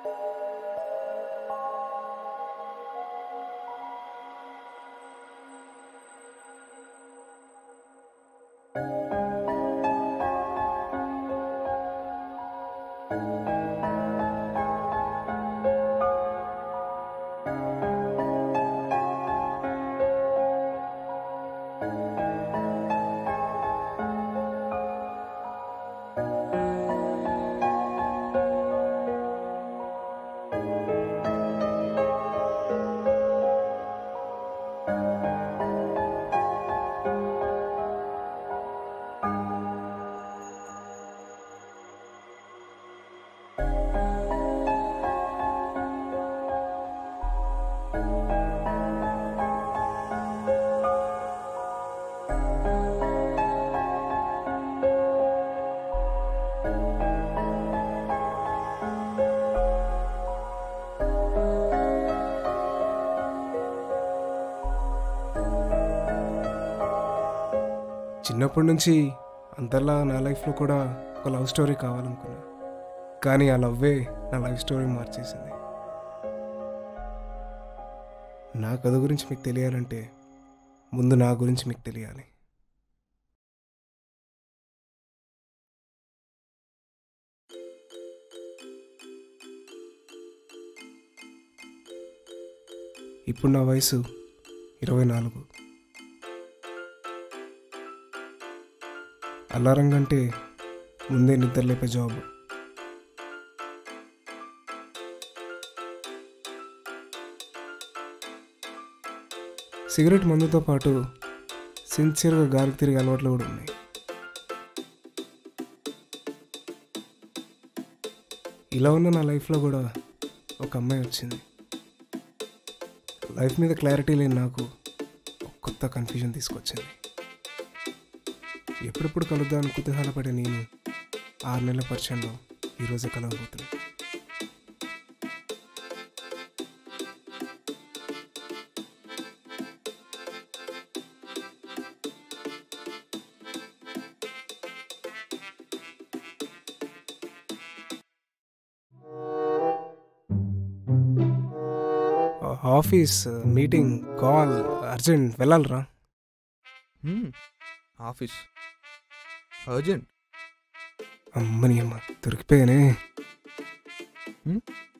చిన్నప్పటి నుంచి అంతలా నా లైఫ్లో కూడా ఒక లవ్ స్టోరీ కావాలనుకున్నా కానీ ఆ లవ్వే నా లైఫ్ స్టోరీ మార్చేసింది నా కథ గురించి మీకు తెలియాలంటే ముందు నా గురించి మీకు తెలియాలి ఇప్పుడు నా వయసు ఇరవై నాలుగు అలారం కంటే ముందే నిద్ర లేపే జాబ్ సిగరెట్ మందుతో పాటు సిన్సియర్గా గాలికి తిరిగే అలవాట్లు కూడా ఉన్నాయి ఇలా ఉన్న నా లైఫ్లో కూడా ఒక అమ్మాయి వచ్చింది లైఫ్ మీద క్లారిటీ లేని నాకు ఒక కొత్త కన్ఫ్యూజన్ తీసుకొచ్చింది ఎప్పుడెప్పుడు కలుద్దామని కుతూహలపడే నేను ఆరు నెలల పరిచయంలో ఈరోజే కలవబోతున్నాను ఆఫీస్ మీటింగ్ కాల్ అర్జెంట్ వెళ్ళాలరా హ్మ్. ఆఫీస్ అర్జెంట్ అమ్మని అమ్మ దొరికిపోయానే హ్మ్.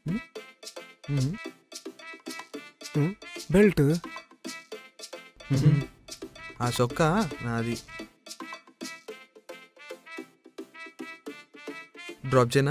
బెల్ట్ హ్మ్. ఆ చొక్క నాది డ్రాప్ చేయనా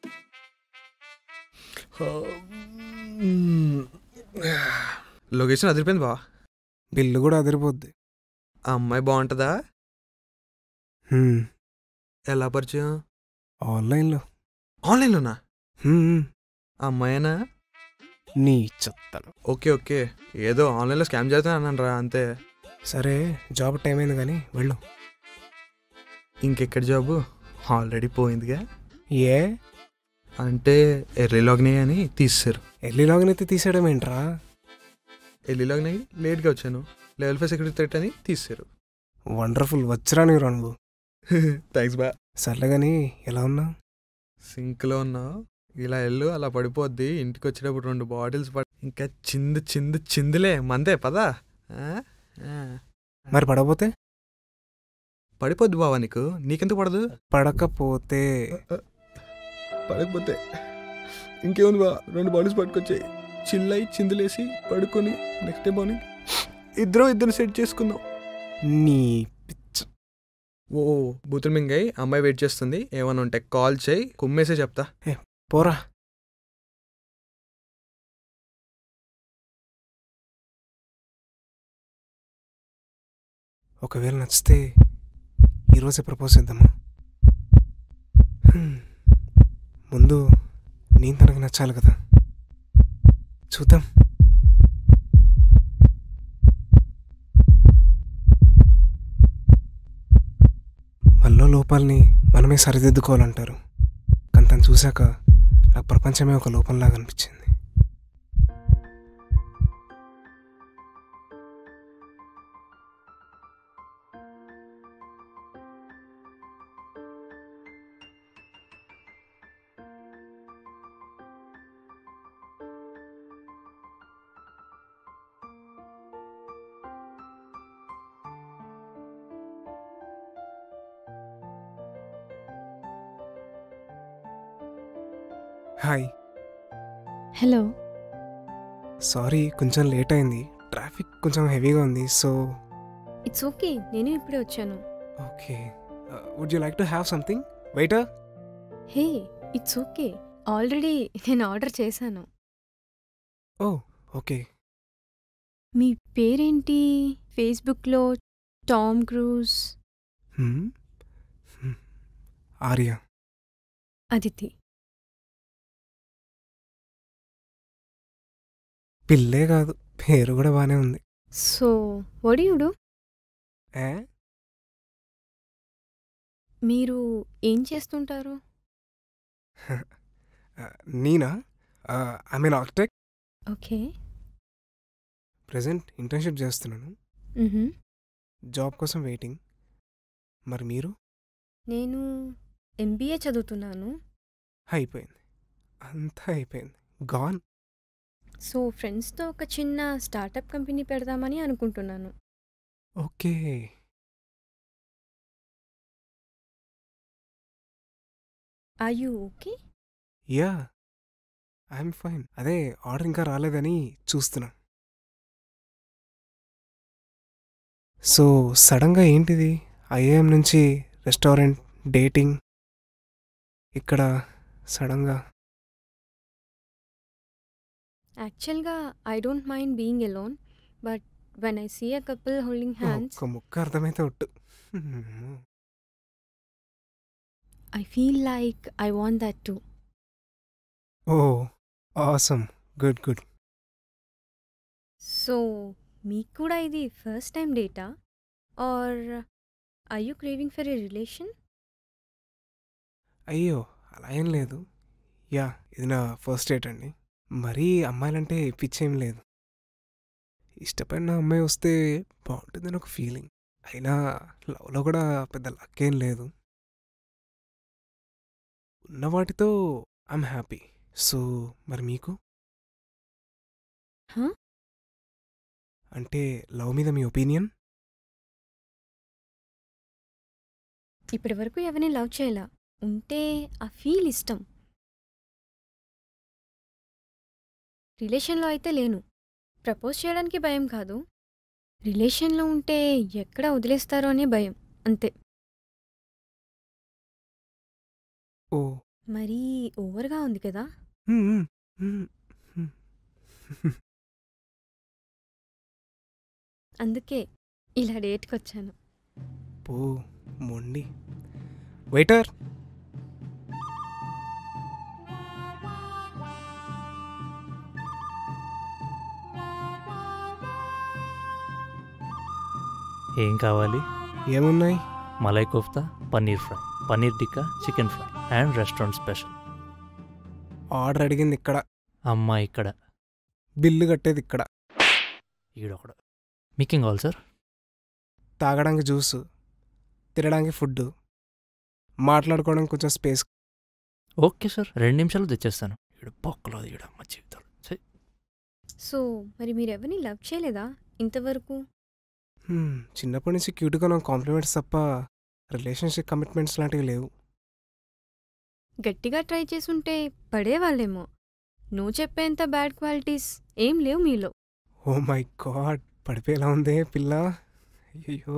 లొకేషన్ అదిరిపోయింది బా బిల్లు కూడా అదిరిపోద్ది ఆ అమ్మాయి బాగుంటుందా హ్మ్. ఎలా పరిచయం ఆన్లైన్లో ఆన్లైన్లోనా హ్మ్. ఆ అమ్మాయేనా నీ చెత్తను ఓకే ఓకే ఏదో ఆన్లైన్లో స్కామ్ చేస్తాను అన్నాను రా అంతే సరే జాబ్ టైం అయింది కానీ వెళ్ళు ఇంకెక్కడ జాబు ఆల్రెడీ పోయిందిగా ఏ అంటే ఎర్లీ లాగ్నే అని తీసేశారు ఎర్లీ లాగిన్ అయితే తీసేయడం ఏంట్రా ఎర్లీ లాగ్నే లేట్గా వచ్చాను లెవెల్ ఫైవ్ సెక్యూరిటీ థ్రెట్ అని తీసేశారు వండర్ఫుల్ వచ్చరా నీరు నువ్వు థ్యాంక్స్ బా సర్లే కానీ ఎలా ఉన్నా సింక్లో ఉన్నావు ఇలా వెళ్ళు అలా పడిపోద్ది ఇంటికి వచ్చేటప్పుడు రెండు బాటిల్స్ పట్ ఇంకా చిందు చిందు చిందులే మందే పదా ఆ? ఆ. మరి పడపోతే పడిపోద్ది బావా నీకు నీకెందుకు పడదు పడకపోతే పడకపోతే ఇంకేముంది బా రెండు బాటిల్స్ పట్టుకొచ్చాయి చిల్లై చిందులేసి పడుకొని నెక్స్ట్ డే మార్నింగ్ ఇద్దరం ఇద్దరు సెట్ చేసుకుందాం నీ పిచ్చ ఓ బూతులు మింగై అమ్మాయి వెయిట్ చేస్తుంది ఏమన్నా ఉంటే కాల్ చేయి కుమ్మేసే చెప్తా పోరా ఒకవేళ నచ్చితే ఈరోజే ప్రపోజ్ చేద్దామా హ్మ్. ముందు నేను తనకు నచ్చాలి కదా చూద్దాం మనలో లోపాలని మనమే సరిదిద్దుకోవాలంటారు కానీ తను చూశాక నాకు ప్రపంచమే ఒక లోపంలాగా అనిపించింది హాయ్ హలో సారీ కొంచెం లేట్ అయింది ట్రాఫిక్ కొంచెం హెవీగా ఉంది సో ఇట్స్ ఓకే నేను ఇప్పుడే వచ్చాను okay would you like to have something waiter hey it's okay already నేను ఆర్డర్ చేశాను ఓ ఓకే మీ పేరేంటి ఫేస్బుక్లో టామ్ క్రూజ్ ఆర్య అదితి పిల్లే కాదు పేరు కూడా బాగానే ఉంది సో వడియుడు ఏ మీరు ఏం చేస్తుంటారు నేనా I mean architect okay present internship చేస్తున్నాను మ్హూ. జాబ్ కోసం వెయిటింగ్ మరి మీరు నేను ఎంబీఏ చదువుతున్నాను అయిపోయింది అంతా అయిపోయింది గాన్ సో ఫ్రెండ్స్తో ఒక చిన్న స్టార్టప్ కంపెనీ పెడదామని అనుకుంటున్నాను okay are you okay yeah I'm fine అదే ఆర్డర్ ఇంకా రాలేదని చూస్తున్నా సో సడన్గా ఏంటిది ఐఏఎం నుంచి రెస్టారెంట్ డేటింగ్ ఇక్కడ సడన్గా యాక్చువల్గా I don't mind being alone but when I see a couple holding hands ఒక్క ముక్క అర్థమైతే ఒట్టు I feel like I want that to oh awesome good good so మీకు కూడా ఇది ఫస్ట్ టైం డేటా are I you craving for a relation అయ్యో అలా ఏం లేదు యా ఇది నా ఫస్ట్ డేట్ అండి మరీ అమ్మాయిలంటే పిచ్చేం లేదు ఇష్టపడిన అమ్మాయి వస్తే బాగుంటుందని ఒక ఫీలింగ్ అయినా లవ్లో కూడా పెద్ద లక్ ఏం లేదు ఉన్న వాటితో ఐమ్ హ్యాపీ సో మరి మీకు Huh? అంటే లవ్ మీద మీ ఒపీనియన్ ఇప్పటి వరకు ఎవరిని లవ్ చేయలా ఉంటే ఆ ఫీల్ ఇష్టం రిలేషన్లో అయితే లేను ప్రపోజ్ చేయడానికి భయం కాదు రిలేషన్లో ఉంటే ఎక్కడ వదిలేస్తారో అనే భయం అంతే ఓ మరీ ఓవర్గా ఉంది కదా మ్మ్, మ్మ్, మ్మ్, మ్మ్. అందుకే ఇలా డేట్కి వచ్చాను పో మొండి వెయిటర్ ఏం కావాలి ఏమున్నాయి malai kofta paneer fry paneer tikka chicken fry and restaurant special order అడిగింది ఇక్కడ అమ్మా ఇక్కడ బిల్లు కట్టేది ఇక్కడ ఈడొకడు మీకేం కావాలి సార్ తాగడానికి జ్యూస్ తినడానికి ఫుడ్ మాట్లాడుకోవడానికి కొంచెం స్పేస్ ఓకే సార్ రెండు నిమిషాలు తెచ్చేస్తాను ఈడు పొక్కలో ఈడ అమ్మ జీవితాలు ఛీ. సో మరి మీరు ఎవరిని లవ్ చేయలేదా ఇంతవరకు హ్మ్, చిన్నప్పటి నుంచి క్యూట్గా నాకు కాంప్లిమెంట్స్ తప్ప రిలేషన్షిప్ కమిట్మెంట్స్ లాంటివి లేవు గట్టిగా ట్రై చేసుంటే పడేవాళ్ళేమో నువ్వు చెప్పేంత బ్యాడ్ క్వాలిటీస్ ఏం లేవు మీలో ఓ మై గాడ్ పడిపోయేలా ఉందే పిల్ల అయ్యో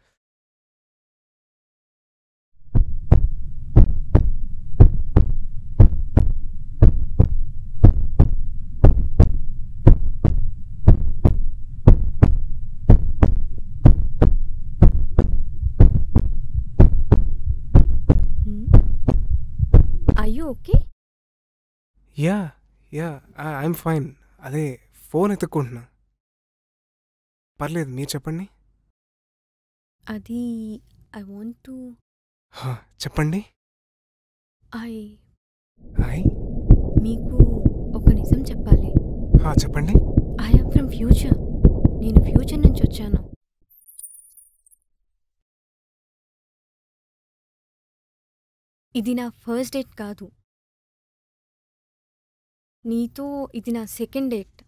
అయ్యో okay yeah yeah I'm fine అదే ఫోన్ ఎత్తుక్కుంటున్నా పర్లేదు మీరు చెప్పండి అది ఐ వాంట్ టు హా, చెప్పండి ఐ హాయ్ మీకు ఒక నిజం చెప్పాలి హా, చెప్పండి ఐ ఆమ్ ఫ్రమ్ ఫ్యూచర్ నేను ఫ్యూచర్ నుంచి వచ్చాను ఇది నా ఫస్ట్ డేట్ కాదు నీతో ఇది నా సెకండ్ డేట్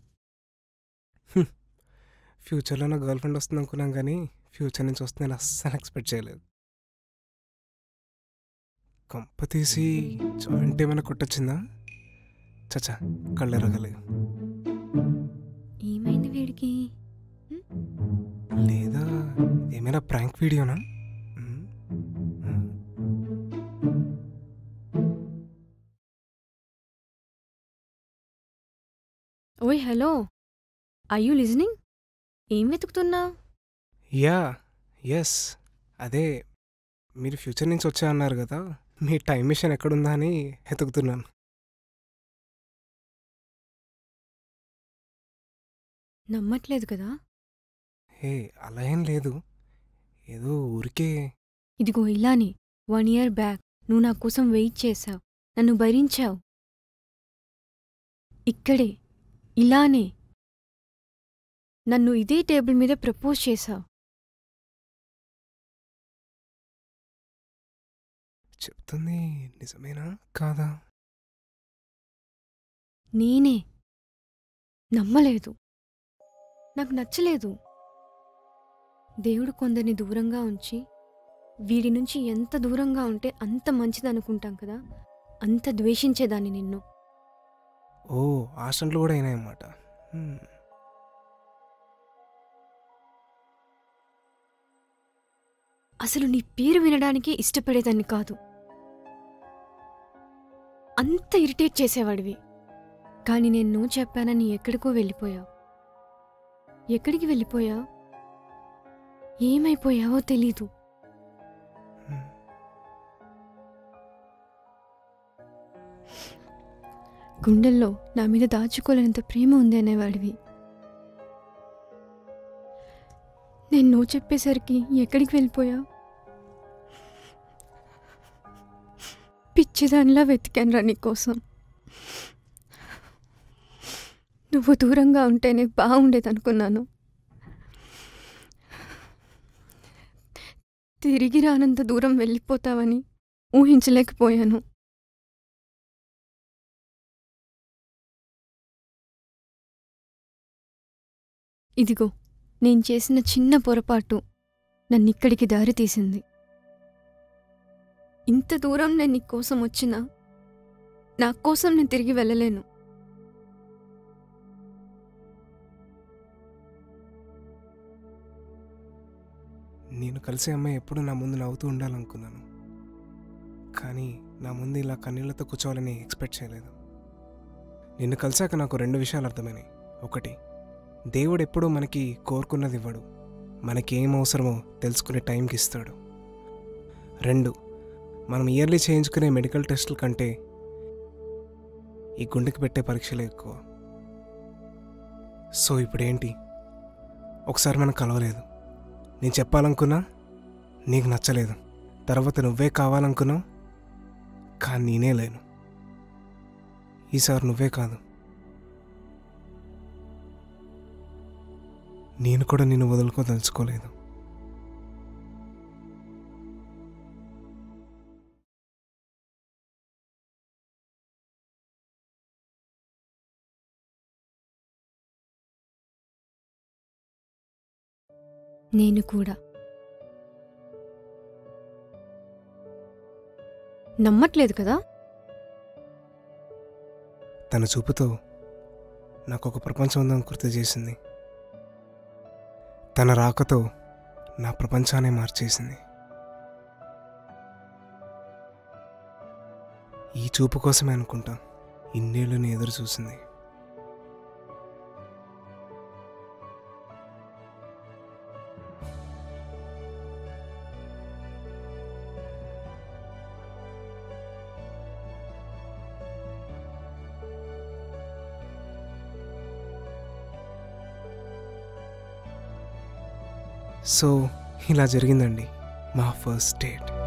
ఫ్యూచర్లో నా గర్ల్ ఫ్రెండ్ వస్తుంది అనుకున్నాం కానీ ఫ్యూచర్ నుంచి వస్తుంది నేను అస్సలు ఎక్స్పెక్ట్ చేయలేదు కంప తీసి జాయింట్ ఏమైనా కొట్టొచ్చిందా చచ్చా కళ్ళెరగలేదు ఏమైంది వీడికి లేదా ఏమైనా ప్రాంక్ వీడియోనా మ్మ్. మ్మ్. ఓయ్ హలో ఐ యూ లిజనింగ్ ఏం వెతుకుతున్నావు యా ఎస్ అదే మీరు ఫ్యూచర్ నుంచి వచ్చా అన్నారు కదా మీ టైం మిషన్ ఎక్కడుందా అని వెతుకుతున్నాను నమ్మట్లేదు కదా హే అలా ఏం లేదు ఏదో ఊరికే ఇదిగో ఇలానే వన్ ఇయర్ బ్యాక్ నువ్వు నా కోసం వెయిట్ చేశావు నన్ను భరించావు ఇక్కడే ఇలానే నన్ను ఇదే టేబుల్ మీద ప్రపోజ్ చేశావు చెప్తుంది నిజమేనా కాదా నేనే నమ్మలేదు నాకు నచ్చలేదు దేవుడు కొందరిని దూరంగా ఉంచి వీడి నుంచి ఎంత దూరంగా ఉంటే అంత మంచిదనుకుంటాం కదా అంత ద్వేషించేదాన్ని నిన్ను ఓ ఆశలు కూడా అయినాయన్నమాట హ్మ్. అసలు నీ పేరు వినడానికి ఇష్టపడేదాన్ని కాదు అంత ఇరిటేట్ చేసేవాడివి కానీ నేను నువ్వు చెప్పానని ఎక్కడికో వెళ్ళిపోయావు ఎక్కడికి వెళ్ళిపోయావు ఏమైపోయావో తెలీదు హ్మ్. గుండెల్లో నా మీద దాచుకోలేనంత ప్రేమ ఉంది అనేవాడివి నేను నువ్వు చెప్పేసరికి ఎక్కడికి వెళ్ళిపోయావు పిచ్చిదానిలా వెతికానురా నీకోసం నువ్వు దూరంగా ఉంటేనే బాగుండేదనుకున్నాను తిరిగి రానంత దూరం వెళ్ళిపోతావని ఊహించలేకపోయాను ఇదిగో నేను చేసిన చిన్న పొరపాటు నన్నిక్కడికి దారి తీసింది ఇంత దూరం నేను నీకోసం వచ్చినా నా కోసం నేను తిరిగి వెళ్ళలేను నేను కలిసే అమ్మాయి ఎప్పుడు నా ముందు నవ్వుతూ ఉండాలనుకున్నాను కానీ నా ముందు ఇలా కన్నీళ్లతో కూర్చోవాలని ఎక్స్పెక్ట్ చేయలేదు నిన్ను కలిసాక నాకు రెండు విషయాలు అర్థమైనాయి ఒకటి దేవుడు ఎప్పుడూ మనకి కోరుకున్నది ఇవ్వడు మనకి ఏం అవసరమో తెలుసుకునే టైంకి ఇస్తాడు రెండు మనం ఇయర్లీ చేయించుకునే మెడికల్ టెస్టుల కంటే ఈ గుండెకి పెట్టే పరీక్షలే ఎక్కువ సో ఇప్పుడేంటి ఒకసారి మనం కలవలేదు నేను చెప్పాలనుకున్నా నీకు నచ్చలేదు తర్వాత నువ్వే కావాలనుకున్నావు కానీ నేనే లేను ఈసారి నువ్వే కాదు నేను కూడా నిన్ను వదులుకోదలుచుకోలేదు నేను కూడా నమ్మట్లేదు కదా తన చూపుతో నాకు ఒక ప్రపంచం ఉందని గుర్తు చేసింది తన రాకతో నా ప్రపంచాన్ని మార్చేసింది ఈ చూపు కోసమే అనుకుంటా ఇన్నేళ్ళు నేను ఎదురు చూసింది సో ఇలా జరిగిందండి మా ఫస్ట్ డేట్